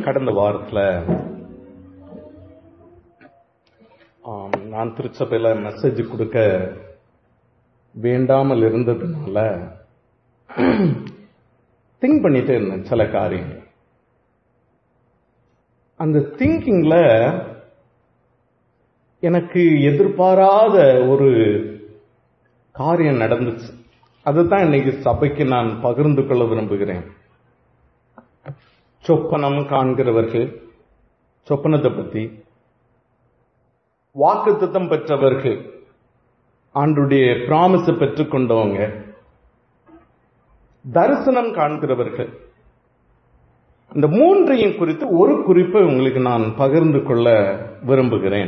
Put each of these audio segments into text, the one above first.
கடந்த வாரத்துல ஆம், நான் திருச்சபையில மெசேஜ் கொடுக்க வேண்டாமல் இருந்ததுனால திங்க் பண்ணிட்டே இருந்தேன் சில காரியங்கள் அந்த திங்கிங்ல எனக்கு எதிர்பாராத ஒரு காரியம் நடந்துச்சு அதுதான் இன்னைக்கு சபைக்கு நான் பகிர்ந்து கொள்ள விரும்புகிறேன் சொப்பனம் காண்கிறவர்கள் சொப்பனத்தை பத்தி வாக்குத்தத்தம் பெற்றவர்கள் ஆண்டுடைய பிராமிஸ் பெற்றுக்கொண்டவங்க தரிசனம் காண்கிறவர்கள் இந்த மூன்றையும் குறித்து ஒரு குறிப்பை உங்களுக்கு நான் பகிர்ந்து கொள்ள விரும்புகிறேன்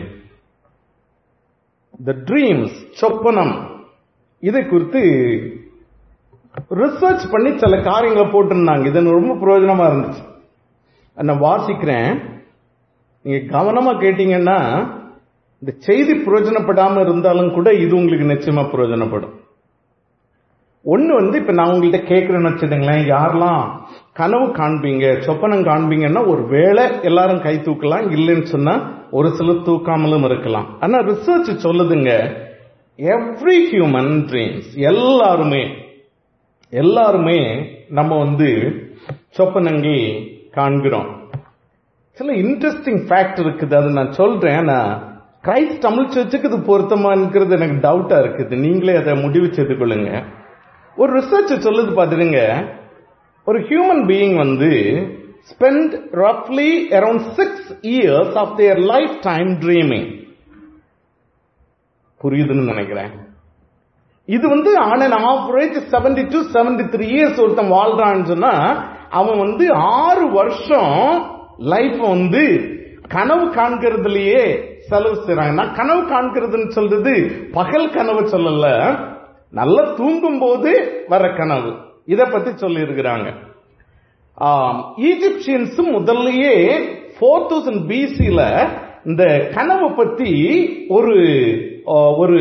த ட்ரீம்ஸ் சொப்பனம் இதை குறித்து ரிசர்ச் பண்ணி சில காரியங்களை போட்டிருந்தாங்க இது எனக்கு ரொம்ப பிரயோஜனமா இருந்துச்சு நான் வாசிக்கிறேன் நீங்க கவனமா கேட்டீங்கன்னா இந்த செய்தி பிரயோஜனப்படாம இருந்தாலும் கூட இது உங்களுக்கு நிச்சயமா பிரயோஜனப்படும் ஒண்ணு வந்து இப்ப நான் உங்கள்கிட்ட கேட்கிறேன்னு வச்சுடுங்களேன் யாரெல்லாம் கனவு காண்பீங்க சொப்பனம் காண்பீங்கன்னா ஒரு வேளை எல்லாரும் கை தூக்கலாம் இல்லைன்னு சொன்னா ஒரு சிலர் தூக்காமலும் இருக்கலாம் ஆனா ரிசர்ச் சொல்லுதுங்க எவ்ரி ஹியூமன் ட்ரீம்ஸ் எல்லாருமே எல்லாருமே நம்ம வந்து சொப்பனங்கள் காண்கிறோம் சில இன்ட்ரெஸ்டிங் ஃபேக்ட் இருக்குது அதை நான் சொல்றேன் ஆனா கிரைஸ்ட் தமிழ் சர்ச்சுக்கு இது பொருத்தமா இருக்கிறது எனக்கு டவுட்டா இருக்குது நீங்களே அதை முடிவு செய்து கொள்ளுங்க ஒரு ரிசர்ச் சொல்லுது பாத்துருங்க ஒரு ஹியூமன் பீயிங் வந்து ஸ்பெண்ட் ரஃப்லி around six years of their life time dreaming புரியுதுன்னு நினைக்கிறேன் இது வந்து on an average seventy to seventy three years ஒருத்தன் வாழ்றான்னு சொன்னா அவன் வந்து ஆறு வருஷம் லைஃப் வந்து கனவு காண்கிறதுலயே செலவு செய்யறாங்க நான் கனவு காண்கிறதுன்னு சொல்றது பகல் கனவு சொல்லல நல்லா தூங்கும் போது வர கனவு இத பத்தி சொல்லி இருக்கிறாங்க ஈஜிப்சியன்ஸ் முதல்லயே ஃபோர் தௌசண்ட் பிசில இந்த கனவு பத்தி ஒரு ஒரு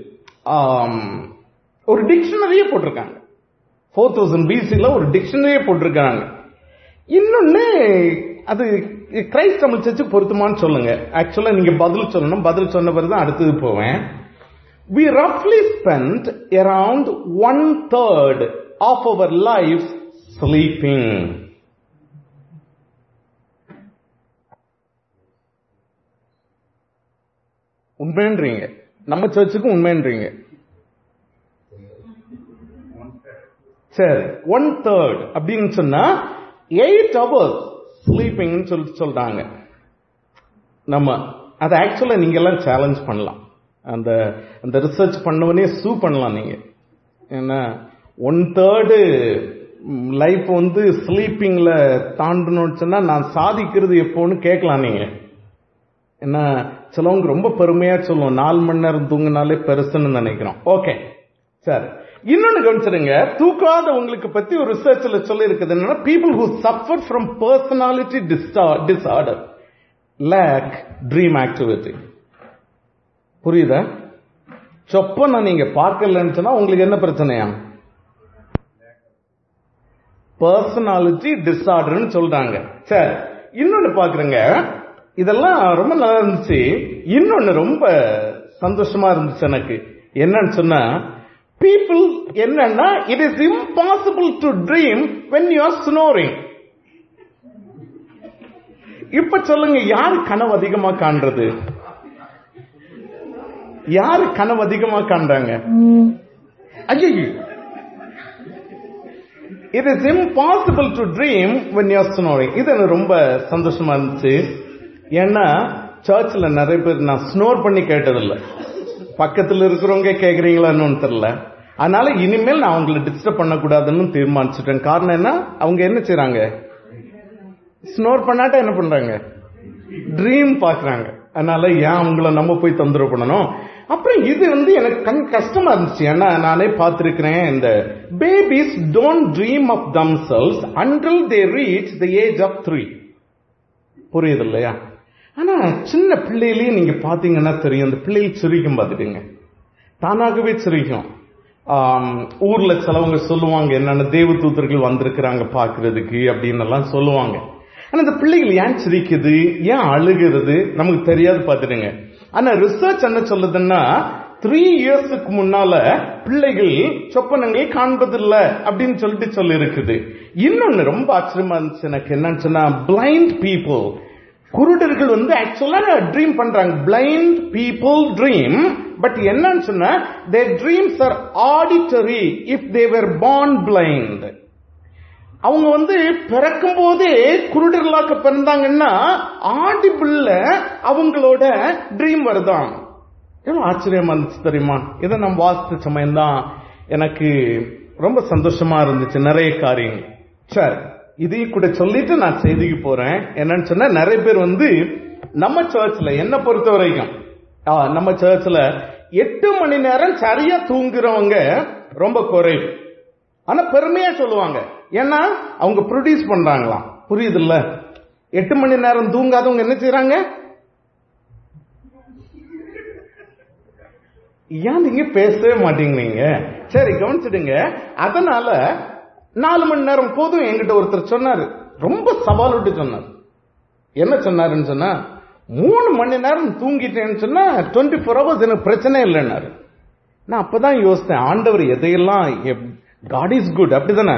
ஒரு டிக்ஷனரியே போட்டிருக்காங்க ஃபோர் தௌசண்ட் பிசில ஒரு டிக்ஷனரியே போட்டிருக்காங்க இன்னொன்னு அது கிரைஸ்ட் தமிழ் சர்ச்சு பொருத்தமான்னு சொல்லுங்க ஆக்சுவலா நீங்க பதில் சொல்லணும் பதில் சொன்ன பிறகு தான் அடுத்தது போவேன் we roughly spend around one third of our life sleeping. உண்மைன்றீங்க நம்ம சர்ச்சுக்கும் உண்மைன்றீங்க சரி ஒன் தேர்ட் அப்படின்னு சொன்னா எயிட் ஹவர்ஸ் ஸ்லீப்பிங் சொல்லிட்டு சொல்றாங்க நம்ம அதை ஆக்சுவலா நீங்க எல்லாம் சேலஞ்ச் பண்ணலாம் அந்த அந்த ரிசர்ச் பண்ணவனே சூ பண்ணலாம் நீங்க ஏன்னா ஒன் தேர்டு லைஃப் வந்து ஸ்லீப்பிங்ல தாண்டணும்னு சொன்னா நான் சாதிக்கிறது எப்போன்னு கேட்கலாம் நீங்க ஏன்னா சிலவங்க ரொம்ப பெருமையா சொல்லுவோம் நாலு மணி நேரம் தூங்கினாலே பெருசுன்னு நினைக்கிறோம் ஓகே சரி இன்னொன்னு கவனிச்சிருங்க தூக்காத உங்களுக்கு பத்தி ஒரு ரிசர்ச்ல சொல்லி இருக்குது என்னன்னா people who suffer from personality disorder lack dream activity புரியுதா சொப்பனை நீங்க பார்க்கலன்னு சொன்னா உங்களுக்கு என்ன பிரச்சனையா பர்சனாலிட்டி டிஸார்டர்னு சொல்றாங்க சரி இன்னொன்னு பாக்குறேங்க இதெல்லாம் ரொம்ப நல்லா இருந்துச்சு இன்னொன்னு ரொம்ப சந்தோஷமா இருந்துச்சு எனக்கு என்னன்னு சொன்னா பீப்புள் என்னன்னா it is impossible to dream when you are snoring இப்ப சொல்லுங்க யாரு கனவு அதிகமா காண்றது யாரு கனவு அதிகமா காண்றாங்க ஐயோ it is impossible to dream when you snoring இது எனக்கு ரொம்ப சந்தோஷமா இருந்துச்சு ஏன்னா சர்ச்சில் நிறைய பேர் நான் ஸ்னோர் பண்ணி கேட்டதில்லை பக்கத்தில் இருக்கிறவங்க கேட்குறீங்களான்னு தெரியல அதனால இனிமேல் நான் அவங்களை டிஸ்டர்ப் பண்ணக்கூடாதுன்னு தீர்மானிச்சிட்டேன் காரணம் என்ன அவங்க என்ன செய்யறாங்க ஸ்னோர் பண்ணாட்டா என்ன பண்றாங்க ட்ரீம் பாக்குறாங்க அதனால ஏன் அவங்கள நம்ம போய் தொந்தரவு பண்ணணும் அப்புறம் இது வந்து எனக்கு கண் கஷ்டமா இருந்துச்சு ஏன்னா நானே பார்த்திருக்கிறேன் இந்த babies don't dream of themselves until they reach the age of three புரியுது இல்லையா ஆனா சின்ன பிள்ளையிலேயே நீங்க பாத்தீங்கன்னா தெரியும் அந்த பிள்ளைகள் சிரிக்கும் பார்த்துட்டுங்க தானாகவே சிரிக்கும் ஆம், ஊர்ல சிலவங்க சொல்லுவாங்க என்னென்ன தேவதூதர்கள் வந்திருக்கிறாங்க பாக்குறதுக்கு அப்படின்னு எல்லாம் சொல்லுவாங்க ஆனா இந்த பிள்ளைகள் ஏன் சிரிக்குது ஏன் அழுகிறது நமக்கு தெரியாது பார்த்துடுங்க ஆனா ரிசர்ச் என்ன சொல்லுதுன்னா த்ரீ இயர்ஸுக்கு முன்னால பிள்ளைகள் சொப்பனங்களை காண்பதில்லை அப்படின்னு சொல்லிட்டு சொல்லி இருக்குது இன்னொன்னு ரொம்ப ஆச்சரியமா இருந்துச்சு எனக்கு என்னன்னு சொன்னா பிளைண்ட் பீப்புள் குருடர்கள் வந்து ஆக்சுவலா ட்ரீம் பண்றாங்க பிளைண்ட் பீப்புள் ட்ரீம் பட் என்னன்னு சொன்னா their dreams are auditory if they were born blind அவங்க வந்து பிறக்கும் போதே குருடர்களாக்க பிறந்தாங்கன்னா ஆடிபிள்ல அவங்களோட ட்ரீம் வருதான் எவ்வளவு ஆச்சரியமா இருந்துச்சு தெரியுமா இதை நான் வாசித்த சமயம் தான் எனக்கு ரொம்ப சந்தோஷமா இருந்துச்சு நிறைய காரியங்கள் சரி இதையும் கூட சொல்லிட்டு நான் செய்திக்கு போறேன் என்னன்னு சொன்னா நிறைய பேர் வந்து நம்ம சர்ச்ல என்ன பொறுத்த வரைக்கும் ஆ, நம்ம சர்ச்ல எட்டு மணி நேரம் சரியா தூங்குறவங்க ரொம்ப குறைவு ஆனா பெருமையா சொல்லுவாங்க ஏன்னா அவங்க ப்ரொடியூஸ் பண்றாங்களாம் புரியுதுல்ல எட்டு மணி நேரம் தூங்காதவங்க என்ன செய்றாங்க ஏன் நீங்க பேசவே மாட்டேங்கிறீங்க சரி கவனிச்சிடுங்க அதனால நாலு மணி நேரம் போதும் என்கிட்ட ஒருத்தர் சொன்னாரு ரொம்ப சவால் விட்டு சொன்னார் என்ன சொன்னாருன்னு சொன்னா மூணு மணி நேரம் தூங்கிட்டேன்னு சொன்னா டுவெண்ட்டி ஃபோர் ஹவர்ஸ் எனக்கு பிரச்சனை இல்லைன்னாரு நான் அப்பதான் யோசித்தேன் ஆண்டவர் எதையெல்லாம் காட் இஸ் குட் அப்படிதானே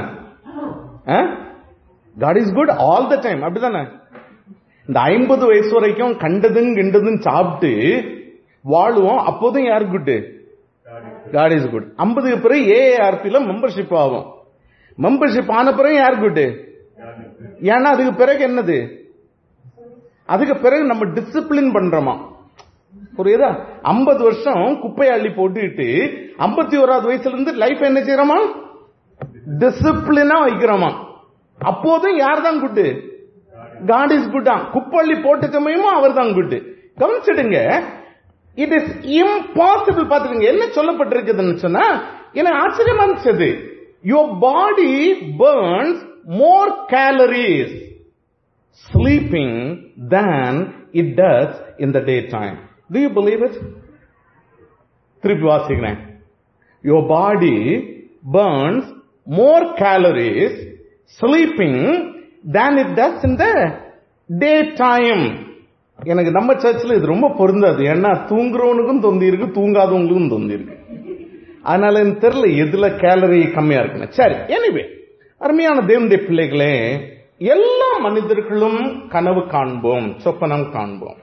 God is good all the time அப்படிதானே இந்த ஐம்பது வயசு வரைக்கும் கண்டதும் கிண்டதும் சாப்பிட்டு வாழுவோம் அப்போதும் யார் குட் காட் இஸ் குட் ஐம்பதுக்கு பிறகு ஏஆர்பில மெம்பர்ஷிப் ஆகும் மெம்பர்ஷிப் ஆன பிறகு யார் குட் ஏன்னா அதுக்கு பிறகு என்னது அதுக்கு பிறகு நம்ம டிசிப்ளின் பண்றோமா புரியுதா ஐம்பது வருஷம் குப்பை அள்ளி போட்டுக்கிட்டு ஐம்பத்தி ஓராவது வயசுல இருந்து லைஃப் என்ன செய்யறோமா டிசிப்ளினா வைக்கிறோமா அப்போதும் யார் தான் குட்டு காட் இஸ் குட்டா குப்பள்ளி போட்ட சமயமும் அவர் தான் குட்டு கவனிச்சிடுங்க இட் இஸ் இம்பாசிபிள் பாத்துக்கங்க என்ன சொல்லப்பட்டிருக்குதுன்னு சொன்னா எனக்கு ஆச்சரியமா இருந்துச்சு your body burns more calories sleeping than it does in the daytime. Do you believe it? திருப்பி வாசிக்கிறேன் your body burns more calories sleeping than it does in the daytime எனக்கு நம்ம சர்ச்சில் இது ரொம்ப பொருந்தாது ஏன்னா தூங்குறவனுக்கும் தொந்தி இருக்கு தூங்காதவங்களுக்கும் தொந்தி இருக்கு அதனால எனக்கு தெரியல எதுல கேலரி கம்மியா இருக்குன்னு சரி எனிவே அருமையான தேவனுடைய பிள்ளைகளே எல்லா மனிதர்களும் கனவு காண்போம் சொப்பனம் காண்போம்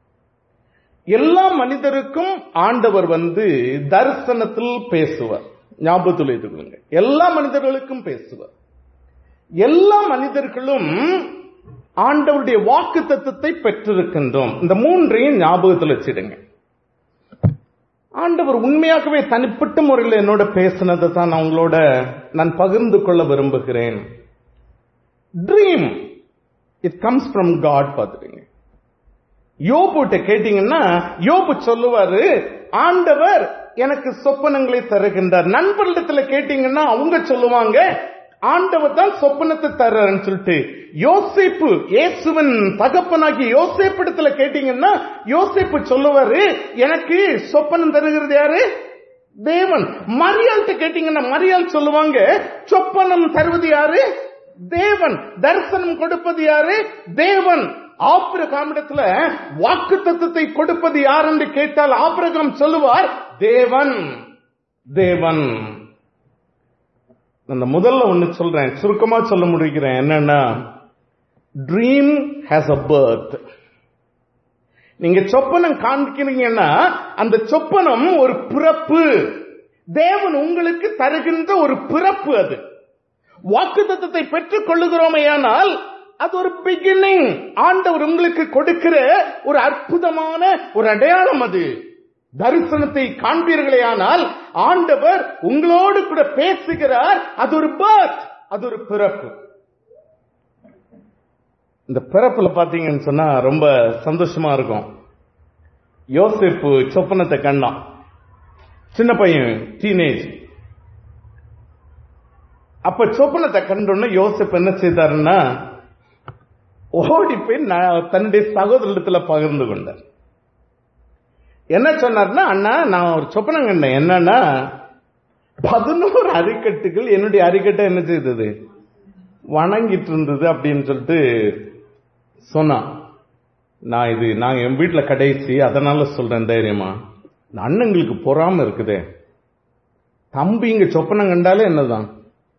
எல்லா மனிதருக்கும் ஆண்டவர் வந்து தரிசனத்தில் பேசுவார் ஞாபகத்தில் வைத்துக்கொள்ளுங்க எல்லா மனிதர்களுக்கும் பேசுவார் எல்லா மனிதர்களும் ஆண்டவருடைய வாக்கு தத்துவத்தை பெற்றிருக்கின்றோம் இந்த மூன்றையும் ஞாபகத்தில் வச்சிடுங்க ஆண்டவர் உண்மையாகவே தனிப்பட்ட முறையில் என்னோட பேசினதை தான் நான் உங்களோட நான் பகிர்ந்து கொள்ள விரும்புகிறேன் dream it comes from God பார்த்துட்டீங்க யோபுட்ட கேட்டீங்கன்னா யோபு சொல்லுவாரு ஆண்டவர் எனக்கு சொப்பனங்களை தருகின்றார் நண்பர்களிடத்துல கேட்டீங்கன்னா அவங்க சொல்லுவாங்க ஆண்டவர் தான் சொப்பனத்தை தர்றாருன்னு சொல்லிட்டு யோசேப்பு இயேசுவின் தகப்பனாகி யோசேப்பிடத்துல கேட்டீங்கன்னா யோசேப்பு சொல்லுவாரு எனக்கு சொப்பனம் தருகிறது யாரு தேவன் மரியாள்கிட்ட கேட்டீங்கன்னா மரியாள் சொல்லுவாங்க சொப்பனம் தருவது யாரு தேவன் தரிசனம் கொடுப்பது யாரு தேவன் ஆபிரகாமிடத்துல வாக்கு தத்துவத்தை கொடுப்பது யார் என்று கேட்டால் ஆபிரகாம் சொல்லுவார் தேவன் தேவன் அந்த முதல்ல ஒண்ணு சொல்றேன் சுருக்கமா சொல்ல முடிக்கிறேன் என்னன்னா ட்ரீம் ஹேஸ் அ பர்த் நீங்க சொப்பனம் காண்பிக்கிறீங்கன்னா அந்த சொப்பனம் ஒரு பிறப்பு தேவன் உங்களுக்கு தருகின்ற ஒரு பிறப்பு அது வாக்கு தத்துவத்தை பெற்றுக் கொள்ளுகிறோமையானால் அது ஒரு பிகினிங் ஆண்டவர் உங்களுக்கு கொடுக்கிற ஒரு அற்புதமான ஒரு அடையாளம் அது தரிசனத்தை காண்பீர்களே ஆனால் ஆண்டவர் உங்களோடு கூட பேசுகிறார் அது ஒரு பர்த் அது ஒரு பிறப்பு இந்த பிறப்புல பாத்தீங்கன்னு சொன்னா ரொம்ப சந்தோஷமா இருக்கும் யோசிப்பு சொப்பனத்தை கண்டான் சின்ன பையன் டீனேஜ் அப்ப சொப்பனத்தை கண்டோன்னு யோசிப்பு என்ன செய்தாருன்னா ஓடி போய் நான் தன்னுடைய சகோதரத்துல பகிர்ந்து கொண்டார் என்ன சொன்னார்னா அண்ணா நான் ஒரு சொப்பனம் கண்டேன் என்னன்னா பதினோரு அரிக்கட்டுகள் என்னுடைய அரிக்கட்டை என்ன செய்தது வணங்கிட்டு இருந்தது அப்படின்னு சொல்லிட்டு சொன்னான் நான் இது நான் என் வீட்டுல கடைசி அதனால சொல்றேன் தைரியமா இந்த அண்ணங்களுக்கு பொறாம இருக்குதே தம்பி இங்க சொப்பனம் கண்டாலே என்னதான்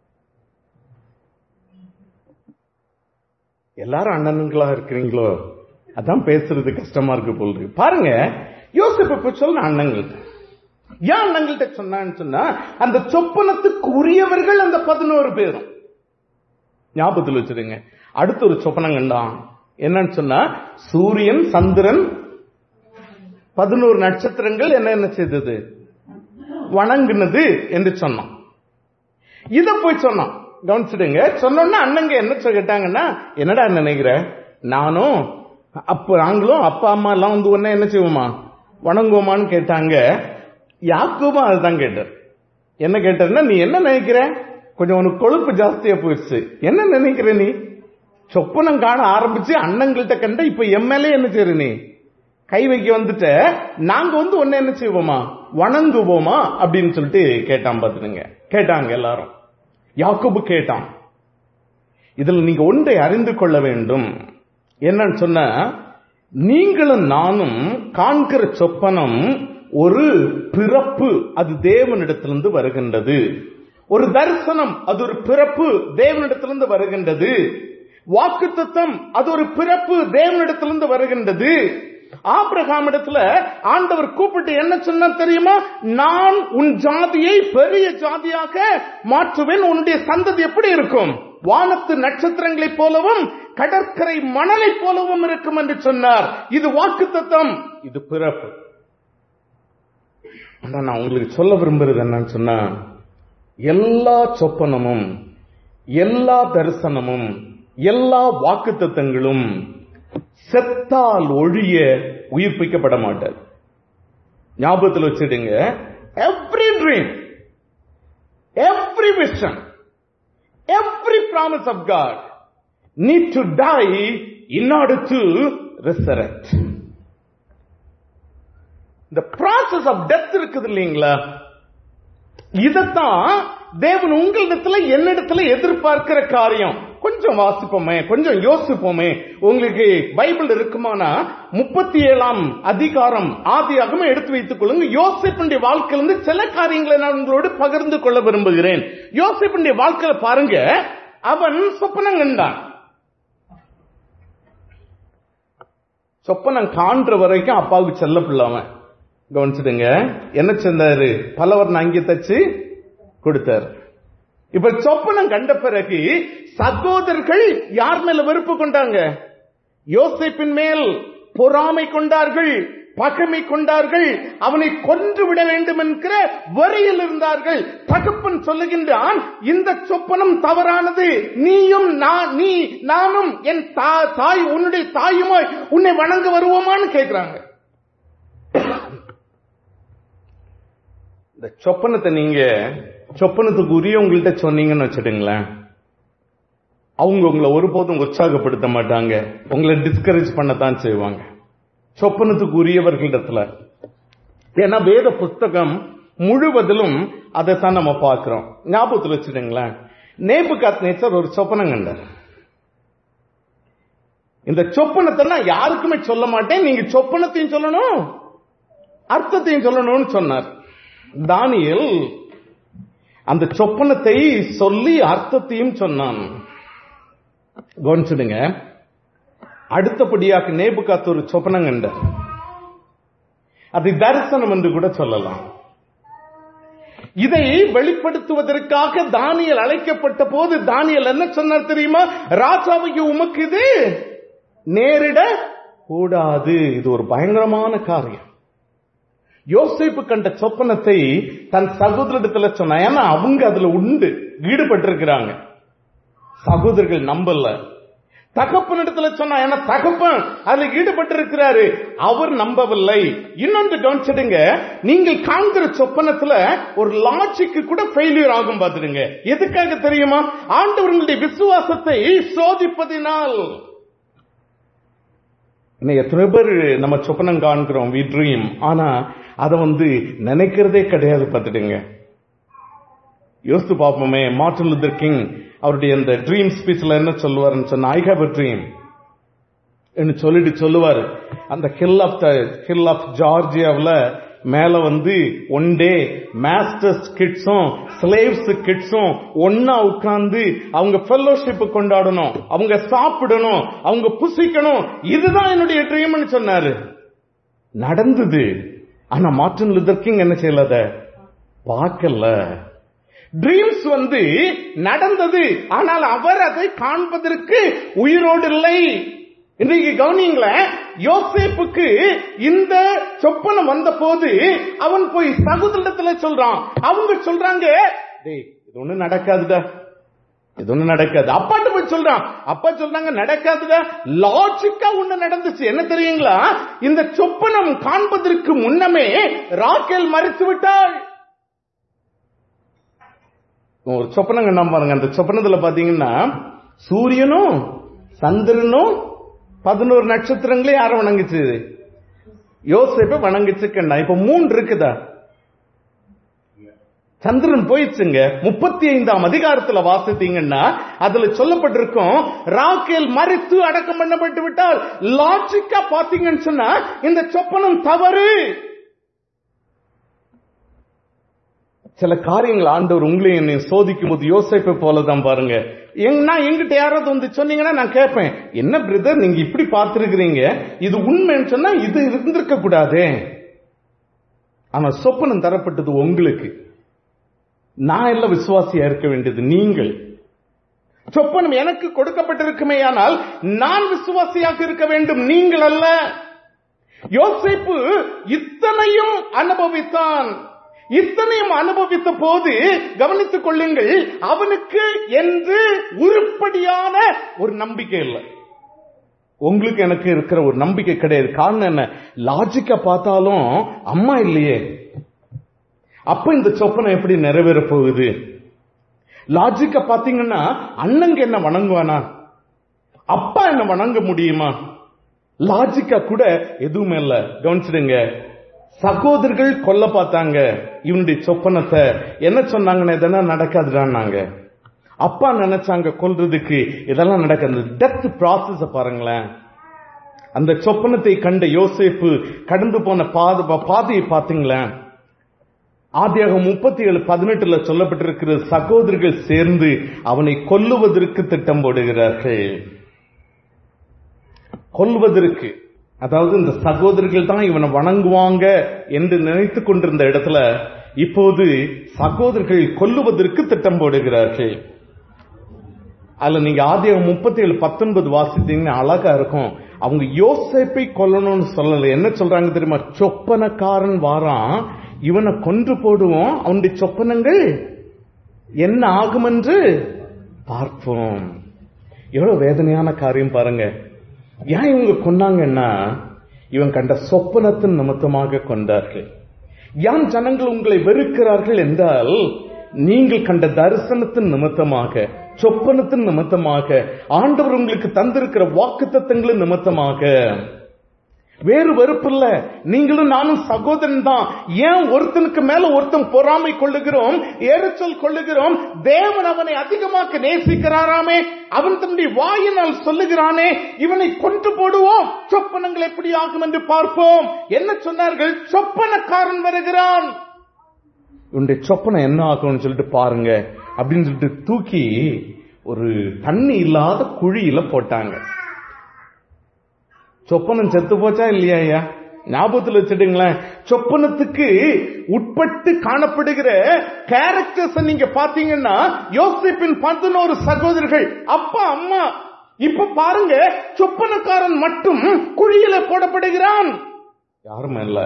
எல்லாரும் அண்ணனுங்களா இருக்கிறீங்களோ அதான் பேசுறது கஷ்டமா இருக்கு போல் இருக்கு பாருங்க யோசிப்பு இப்ப சொல்ல அண்ணங்கள்ட்ட ஏன் அண்ணங்கள்ட்ட சொன்னான்னு சொன்னா அந்த சொப்பனத்துக்கு உரியவர்கள் அந்த பதினோரு பேரும் ஞாபகத்தில் வச்சிருங்க அடுத்த ஒரு சொப்பனம் கண்டான் என்னன்னு சொன்னா சூரியன் சந்திரன் பதினோரு நட்சத்திரங்கள் என்ன என்ன செய்தது வணங்குனது என்று சொன்னான் இத போய் சொன்னான் கவனிச்சிடுங்க சொன்னோன்னா அண்ணங்க என்ன சொ- கேட்டாங்கன்னா என்னடா நினைக்கிற நானும் அப்ப நாங்களும் அப்பா அம்மா எல்லாம் வந்து உடனே என்ன செய்வோமா வணங்குவோமான்னு கேட்டாங்க யாக்கோபும் அதுதான் கேட்டார் என்ன கேட்டாருன்னா நீ என்ன நினைக்கிற கொஞ்சம் உனக்கு கொழுப்பு ஜாஸ்தியா போயிடுச்சு என்ன நினைக்கிற நீ சொப்பனம் காண ஆரம்பிச்சு அண்ணங்கள்ட்ட கண்ட இப்ப எம்எல்ஏ என்ன செய்ற நீ கை வைக்க வந்துட்ட நாங்க வந்து ஒன்னு என்ன செய்வோமா வணங்குவோமா அப்படின்னு சொல்லிட்டு கேட்டான் பாத்துடுங்க கேட்டாங்க எல்லாரும் யாக்கோபு கேட்டான் இதுல நீங்க ஒன்றை அறிந்து கொள்ள வேண்டும் என்னன்னு சொன்ன நீங்களும் நானும் காண்கிற சொப்பனம் ஒரு பிறப்பு அது தேவனிடத்திலிருந்து வருகின்றது ஒரு தரிசனம் அது ஒரு பிறப்பு தேவனிடத்திலிருந்து வருகின்றது வாக்குத்தத்தம் அது ஒரு பிறப்பு தேவனிடத்திலிருந்து வருகின்றது ஆபிரகாம் இடத்துல ஆண்டவர் கூப்பிட்டு என்ன சொன்னார் தெரியுமா நான் உன் ஜாதியை பெரிய ஜாதியாக மாற்றுவேன் உன்னுடைய சந்ததி எப்படி இருக்கும் வானத்து நட்சத்திரங்களைப் போலவும் கடற்கரை மணலைப் போலவும் இருக்கும் என்று சொன்னார் இது வாக்குத்தத்தம் இது பிறப்பு ஆனா நான் உங்களுக்கு சொல்ல விரும்புறது என்னன்னு சொன்னா எல்லா சொப்பனமும் எல்லா தரிசனமும் எல்லா வாக்குத்தத்தங்களும் செத்தால் ஒழிய உயிர்ப்பிக்கப்பட மாட்டார் ஞாபகத்தில் வச்சிடுங்க every dream every vision every promise of God need to die in order to resurrect இந்த ப்ராசஸ் ஆஃப் டெத் இருக்குது இல்லைங்களா இதத்தான் தேவன் உங்களிடத்துல என்னிடத்துல எதிர்பார்க்கிற காரியம் கொஞ்சம் வாசிப்போமே கொஞ்சம் யோசிப்போமே உங்களுக்கு பைபிள் இருக்குமானா முப்பத்தி ஏழாம் அதிகாரம் ஆதியாகமே எடுத்து வைத்துக் கொள்ளுங்க யோசிப்புடைய வாழ்க்கையிலிருந்து சில காரியங்களை நான் உங்களோடு பகிர்ந்து கொள்ள விரும்புகிறேன் யோசிப்புடைய வாழ்க்கையில பாருங்க அவன் சொப்பனம் கண்டான் சொப்பனம் காண்ற வரைக்கும் அப்பாவுக்கு செல்ல பிள்ளை அவன் கவனிச்சுடுங்க என்ன செஞ்சாரு பலவர் அங்கே தச்சு கொடுத்தார் இப்ப சொப்பனம் கண்ட பிறகு சகோதரர்கள் யார் மேல வெறுப்பு கொண்டாங்க யோசிப்பின் மேல் பொறாமை கொண்டார்கள் பகைமை கொண்டார்கள் அவனை கொன்று விட வேண்டும் என்கிற வரியில் இருந்தார்கள் தகப்பன் சொல்லுகின்றான் இந்த சொப்பனம் தவறானது நீயும் நான் நீ நானும் என் தா- தாய் உன்னுடைய தாயுமாய் உன்னை வணங்க வருவோமான்னு கேட்கிறாங்க இந்த சொப்பனத்தை நீங்க சொப்பனத்துக்கு உரிய உங்கள்கிட்ட சொன்னீங்கன்னு வச்சுடுங்களேன் அவங்க உங்களை ஒருபோதும் உற்சாகப்படுத்த மாட்டாங்க உங்களை டிஸ்கரேஜ் பண்ணத்தான் செய்வாங்க சொப்பனத்துக்கு உரியவர்களிடத்துல ஏன்னா வேத புஸ்தகம் முழுவதிலும் அதைத்தான் நம்ம பார்க்கிறோம் ஞாபகத்தில் வச்சுடுங்களேன் நேபுகாத் நேச்சர் ஒரு சொப்பனம் கண்டார் இந்த சொப்பனத்தை நான் யாருக்குமே சொல்ல மாட்டேன் நீங்க சொப்பனத்தையும் சொல்லணும் அர்த்தத்தையும் சொல்லணும்னு சொன்னார் தானியல் அந்த சொப்பனத்தை சொல்லி அர்த்தத்தையும் சொன்னான் கவனிச்சுடுங்க அடுத்தபடியாக நேபுகாத்து ஒரு சொப்பனம் கண்டார் அதை தரிசனம் என்று கூட சொல்லலாம் இதை வெளிப்படுத்துவதற்காக தானியல் அழைக்கப்பட்ட போது தானியல் என்ன சொன்னார் தெரியுமா ராஜாவைக்கு உமக்கு இது நேரிட கூடாது இது ஒரு பயங்கரமான காரியம் யோசிப்பு கண்ட சொப்பனத்தை தன் சகோதரத்துல சொன்ன ஏன்னா அவங்க அதுல உண்டு ஈடுபட்டிருக்கிறாங்க சகோதரர்கள் நம்பல தகப்பனிடத்துல சொன்னா ஏன்னா தகப்பன் அதுல ஈடுபட்டிருக்கிறாரு அவர் நம்பவில்லை இன்னொன்று கவனிச்சிடுங்க நீங்கள் காண்கிற சொப்பனத்துல ஒரு லாஜிக்கு கூட ஃபெயிலியர் ஆகும் பார்த்துடுங்க எதுக்காக தெரியுமா ஆண்டவர்களுடைய விசுவாசத்தை சோதிப்பதினால் இன்னும் எத்தனை பேர் நம்ம சொப்பனம் காண்கிறோம் வி ட்ரீம் ஆனா அதை வந்து நினைக்கிறதே கிடையாது பார்த்துடுங்க யோசித்து பார்ப்போமே மார்ட்டின் லூதர் கிங் அவருடைய அந்த ட்ரீம் ஸ்பீச்ல என்ன சொல்லுவாருன்னு சொன்னா ஐ ஹேவ் அ ட்ரீம் என்று சொல்லிட்டு சொல்லுவாரு அந்த hill of the hill of ஜார்ஜியாவில் மேல வந்து ஒன் டே மாஸ்டர்ஸ் கிட்ஸும் ஸ்லேவ்ஸ் கிட்ஸும் ஒன்னா உட்கார்ந்து அவங்க ஃபெல்லோஷிப் கொண்டாடணும் அவங்க சாப்பிடணும் அவங்க புசிக்கணும் இதுதான் என்னுடைய ட்ரீம்னு சொன்னாரு நடந்தது ஆனா மார்ட்டின் லுதர் கிங் என்ன செய்யலத பார்க்கல ட்ரீம்ஸ் வந்து நடந்தது ஆனால் அவர் அதை காண்பதற்கு உயிரோடு இல்லை இன்றைக்கு கவனிங்களேன் யோசேப்புக்கு இந்த சொப்பனம் வந்த போது அவன் போய் சகுதலத்துல சொல்றான் அவங்க சொல்றாங்க டேய் இது ஒண்ணு நடக்காதுடா இது ஒண்ணு நடக்காது அப்பாட்ட போய் சொல்றான் அப்பா சொல்றாங்க நடக்காதுடா லாஜிக்கா ஒண்ணு நடந்துச்சு என்ன தெரியுங்களா இந்த சொப்பனம் காண்பதற்கு முன்னமே ராக்கேல் மறித்து விட்டாள் ஒரு சொப்பனம் கண்ணா பாருங்க அந்த சொப்பனத்துல பாத்தீங்கன்னா சூரியனும் சந்திரனும் பதினோரு நட்சத்திரங்களே யார வணங்குச்சு யோசிப்ப வணங்குச்சு கண்ணா இப்ப மூன்று இருக்குதா சந்திரன் போயிடுச்சுங்க முப்பத்தி ஐந்தாம் அதிகாரத்துல வாசித்தீங்கன்னா அதுல சொல்லப்பட்டிருக்கும் ராக்கேல் மறித்து அடக்கம் பண்ணப்பட்டு விட்டால் லாஜிக்கா பாத்தீங்கன்னு சொன்னா இந்த சொப்பனம் தவறு சில காரியங்கள் ஆண்டவர் உங்களையும் என்னை சோதிக்கும் போது யோசிப்பை போலதான் பாருங்க நான் எங்கிட்ட யாராவது வந்து சொன்னீங்கன்னா நான் கேட்பேன் என்ன பிரதர் நீங்க இப்படி பார்த்திருக்கிறீங்க இது உண்மைன்னு சொன்னா இது இருந்திருக்க கூடாதே ஆனா சொப்பனம் தரப்பட்டது உங்களுக்கு நான் எல்லாம் விசுவாசியா இருக்க வேண்டியது நீங்கள் சொப்பனம் எனக்கு கொடுக்கப்பட்டிருக்குமே ஆனால் நான் விசுவாசியாக இருக்க வேண்டும் நீங்கள் அல்ல யோசிப்பு இத்தனையும் அனுபவித்தான் இத்தனையும் அனுபவித்த போது கவனித்துக் கொள்ளுங்கள் அவனுக்கு என்று உருப்படியான ஒரு நம்பிக்கை இல்லை உங்களுக்கு எனக்கு இருக்கிற ஒரு நம்பிக்கை கிடையாது காரணம் என்ன லாஜிக்கா பார்த்தாலும் அம்மா இல்லையே அப்ப இந்த சொப்பனம் எப்படி நிறைவேற போகுது லாஜிக்க பாத்தீங்கன்னா அண்ணங்க என்ன வணங்குவானா அப்பா என்ன வணங்க முடியுமா லாஜிக்கா கூட எதுவுமே இல்ல கவனிச்சிடுங்க சகோதரர்கள் கொல்ல பார்த்தாங்க இவனுடைய சொப்பனத்தை என்ன சொன்னாங்கன்னா இதெல்லாம் நடக்காதுடான்னாங்க அப்பா நினைச்சாங்க கொல்றதுக்கு இதெல்லாம் நடக்காது டெத் ப்ராசஸ் பாருங்களேன் அந்த சொப்பனத்தை கண்ட யோசேப்பு கடந்து போன பாத பாதையை பாத்தீங்களேன் ஆதியாக முப்பத்தி ஏழு பதினெட்டுல சொல்லப்பட்டிருக்கிற சகோதரர்கள் சேர்ந்து அவனை கொல்லுவதற்கு திட்டம் போடுகிறார்கள் கொல்வதற்கு அதாவது இந்த சகோதரர்கள் தான் இவனை வணங்குவாங்க என்று நினைத்து கொண்டிருந்த இடத்துல இப்போது சகோதரர்கள் கொல்லுவதற்கு திட்டம் போடுகிறார்கள் அதுல நீங்க ஆதியம் முப்பத்தி ஏழு பத்தொன்பது வாசித்தீங்கன்னா அழகா இருக்கும் அவங்க யோசேப்பை கொல்லணும்னு சொல்லல என்ன சொல்றாங்க தெரியுமா சொப்பனக்காரன் வாரான் இவனை கொன்று போடுவோம் அவனுடைய சொப்பனங்கள் என்ன ஆகும் என்று பார்ப்போம் எவ்வளவு வேதனையான காரியம் பாருங்க ஏன் இவங்க கொன்னாங்கன்னா இவன் கண்ட சொப்பனத்தின் நிமித்தமாக கொண்டார்கள் யான் ஜனங்கள் உங்களை வெறுக்கிறார்கள் என்றால் நீங்கள் கண்ட தரிசனத்தின் நிமித்தமாக சொப்பனத்தின் நிமித்தமாக ஆண்டவர் உங்களுக்கு தந்திருக்கிற வாக்கு தத்தங்களின் நிமித்தமாக வேறு வெறுப்பு இல்ல நீங்களும் நானும் சகோதரன் தான் ஏன் ஒருத்தனுக்கு மேல ஒருத்தன் பொறாமை கொள்ளுகிறோம் ஏறச்சொல் கொள்ளுகிறோம் தேவன் அவனை அதிகமாக நேசிக்கிறாராமே அவன் தன்னுடைய வாயினால் சொல்லுகிறானே இவனை கொண்டு போடுவோம் சொப்பனங்கள் எப்படி ஆகும் என்று பார்ப்போம் என்ன சொன்னார்கள் சொப்பனக்காரன் வருகிறான் இவனுடைய சொப்பனம் என்ன ஆகும்னு சொல்லிட்டு பாருங்க அப்படின்னு சொல்லிட்டு தூக்கி ஒரு தண்ணி இல்லாத குழியில போட்டாங்க சொப்பனம் செத்து போச்சா இல்லையா ஐயா ஞாபகத்தில் வச்சுடுங்களேன் சொப்பனத்துக்கு உட்பட்டு காணப்படுகிற கேரக்டர்ஸ் நீங்க பாத்தீங்கன்னா யோசிப்பின் பதினோரு சகோதரர்கள் அப்பா அம்மா இப்ப பாருங்க சொப்பனக்காரன் மட்டும் குழியில போடப்படுகிறான் யாருமே இல்ல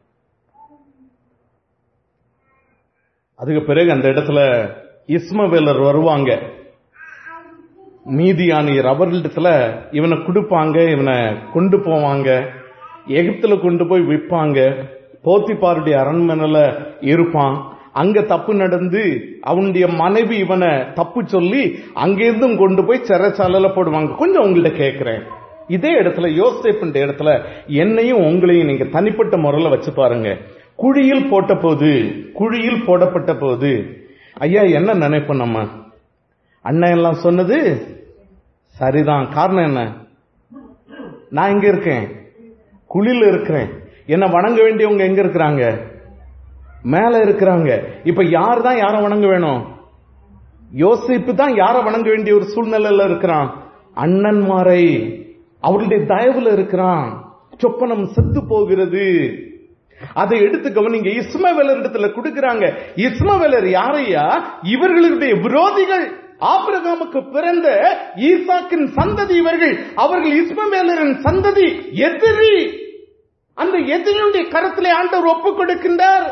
அதுக்கு பிறகு அந்த இடத்துல இஸ்மவேலர் வருவாங்க மீதியானியர் அவர்களிடத்துல இவனை கொடுப்பாங்க இவனை கொண்டு போவாங்க எகிப்துல கொண்டு போய் விற்பாங்க போத்திப்பாருடைய அரண்மனையில இருப்பான் அங்க தப்பு நடந்து அவனுடைய மனைவி இவனை தப்பு சொல்லி அங்கிருந்தும் கொண்டு போய் சிறைச்சாலையில போடுவாங்க கொஞ்சம் உங்கள்ட்ட கேட்கிறேன் இதே இடத்துல யோசேப்புன்ற இடத்துல என்னையும் உங்களையும் நீங்க தனிப்பட்ட முறையில வச்சு பாருங்க குழியில் போட்ட போது குழியில் போடப்பட்ட போது ஐயா என்ன நினைப்போம் நம்ம அண்ணன் எல்லாம் சொன்னது சரிதான் காரணம் என்ன நான் எங்க இருக்கேன் குழில இருக்கிறேன் என்ன வணங்க வேண்டியவங்க எங்க இருக்கிறாங்க மேல இருக்கிறாங்க இப்ப யார் தான் யாரை வணங்க வேணும் யோசிப்பு தான் யாரை வணங்க வேண்டிய ஒரு சூழ்நிலையில இருக்கிறான் அண்ணன்மாரை அவருடைய தயவுல இருக்கிறான் சொப்பனம் செத்து போகிறது அதை எடுத்து கவனிங்க இஸ்மவேலர் இடத்துல கொடுக்கிறாங்க இஸ்மவேலர் யாரையா இவர்களுடைய விரோதிகள் ஆபிரகாமுக்கு பிறந்த ஈசாக்கின் சந்ததி இவர்கள் அவர்கள் இஸ்மவேலரின் சந்ததி எதிரி அந்த எதிரியுடைய கருத்திலே ஆண்டவர் ஒப்புக் கொடுக்கின்றார்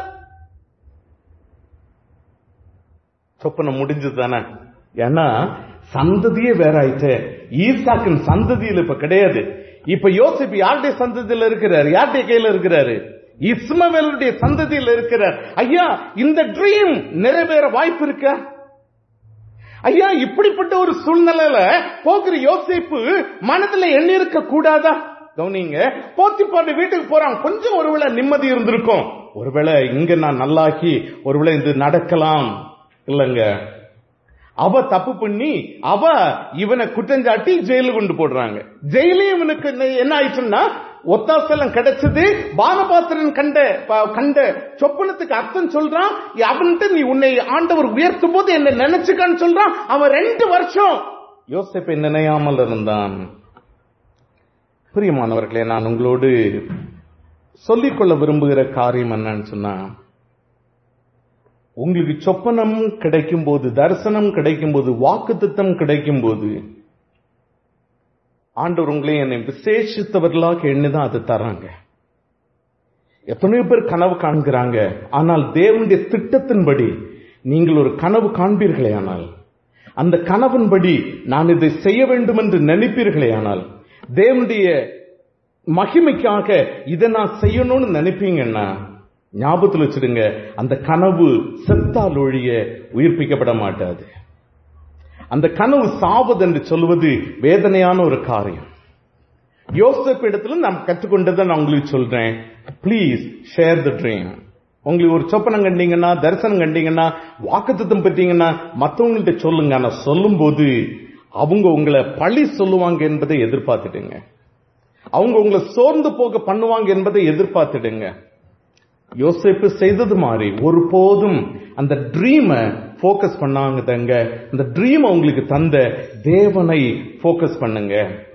சொப்பனம் முடிஞ்சது தானே ஏன்னா சந்ததியே வேற ஆயிட்டு ஈசாக்கின் சந்ததியில் இப்ப கிடையாது இப்ப யோசிப்பு யாருடைய சந்ததியில் இருக்கிறார் யாருடைய கையில இருக்கிறாரு இஸ்மவேலுடைய சந்ததியில் இருக்கிறார் ஐயா இந்த ட்ரீம் நிறைவேற வாய்ப்பு இருக்கா ஐயா இப்படிப்பட்ட ஒரு சூழ்நிலையில போகிற யோசிப்பு மனதுல எண்ணி இருக்க கூடாதா கவனிங்க போத்திப்பாண்டு வீட்டுக்கு போறான் கொஞ்சம் ஒருவேளை நிம்மதி இருந்திருக்கும் ஒருவேளை இங்க நான் நல்லாக்கி ஒருவேளை இது நடக்கலாம் இல்லங்க அவ தப்பு பண்ணி அவ இவனை குற்றஞ்சாட்டி ஜெயிலு கொண்டு போடுறாங்க ஜெயிலையும் இவனுக்கு என்ன ஆயிடுச்சுன்னா ஒத்தாசலம் கிடைச்சது பானபாத்திரன் கண்ட கண்ட சொப்பனத்துக்கு அர்த்தம் சொல்றான் அவன்கிட்ட நீ உன்னை ஆண்டவர் உயர்த்தும் போது என்ன நினைச்சுக்கான்னு சொல்றான் அவன் ரெண்டு வருஷம் யோசிப்பை நினையாமல் இருந்தான் பிரியமானவர்களே நான் உங்களோடு சொல்லிக்கொள்ள விரும்புகிற காரியம் என்னன்னு சொன்னா உங்களுக்கு சொப்பனம் கிடைக்கும் போது தரிசனம் கிடைக்கும் போது வாக்கு திட்டம் கிடைக்கும் போது ஆண்டவர் உங்களை என்னை விசேஷித்தவர்களாக எண்ணிதான் அது தராங்க எத்தனையோ பேர் கனவு காண்கிறாங்க ஆனால் தேவனுடைய திட்டத்தின்படி நீங்கள் ஒரு கனவு காண்பீர்களே ஆனால் அந்த கனவின்படி நான் இதை செய்ய வேண்டும் என்று நினைப்பீர்களே ஆனால் தேவனுடைய மகிமைக்காக இதை நான் செய்யணும்னு நினைப்பீங்கன்னா ஞாபகத்தில் வச்சிடுங்க அந்த கனவு செத்தால் ஒழிய உயிர்ப்பிக்கப்பட மாட்டாது அந்த கனவு சாவது என்று சொல்வது வேதனையான ஒரு காரியம் யோசப் இடத்துல நாம் கற்றுக்கொண்டதை நான் உங்களுக்கு சொல்றேன் ப்ளீஸ் ஷேர் த ட்ரீம் உங்களுக்கு ஒரு சொப்பனம் கண்டீங்கன்னா தரிசனம் கண்டீங்கன்னா வாக்குத்தத்தம் பற்றீங்கன்னா மற்றவங்கள்ட்ட சொல்லுங்க ஆனா சொல்லும் போது அவங்க உங்களை பழி சொல்லுவாங்க என்பதை எதிர்பார்த்துடுங்க அவங்க உங்களை சோர்ந்து போக பண்ணுவாங்க என்பதை எதிர்பார்த்துடுங்க யோசிப்பு செய்தது மாதிரி ஒருபோதும் அந்த ட்ரீம போக்கஸ் பண்ணாங்க தங்க அந்த ட்ரீம் உங்களுக்கு தந்த தேவனை போக்கஸ் பண்ணுங்க